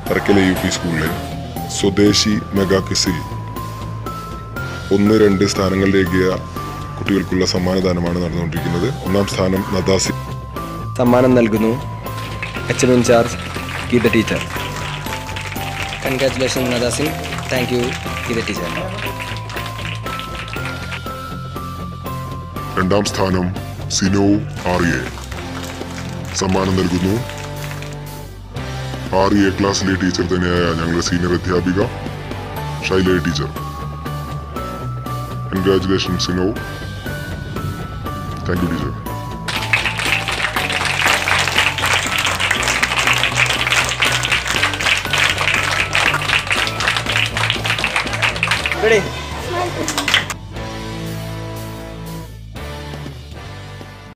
തറക്കലെ U P സ്കൂളിലെ സ്വദേശി mega ക്വിസിൽ ഒന്ന് രണ്ട് സ്ഥാനങ്ങളിലേക്കിയ കുട്ടികൾക്കുള്ള സമ്മാനദാനമാണ് നടന്നുകൊണ്ടിരിക്കുന്നത് ഒന്നാം സ്ഥാനം നദാസി സമ്മാനം നൽകുന്നു H M in-charge Geetha teacher congratulation നദാസിൻ താങ്ക് യു ഗീത ടീച്ചർ രണ്ടാം സ്ഥാനം സിനോ ആറിയെ സമ്മാനം നൽകുന്നു ആറിയെ ക്ലാസ്സിലെ ടീച്ചർ തന്നെയായ ഞങ്ങളുടെ സീനിയർ അധ്യാപിക ഷൈല ടീച്ചർ കൺഗ്രാറ്റുലേഷൻ സിനോ താങ്ക് യു ടീച്ചർ റെഡി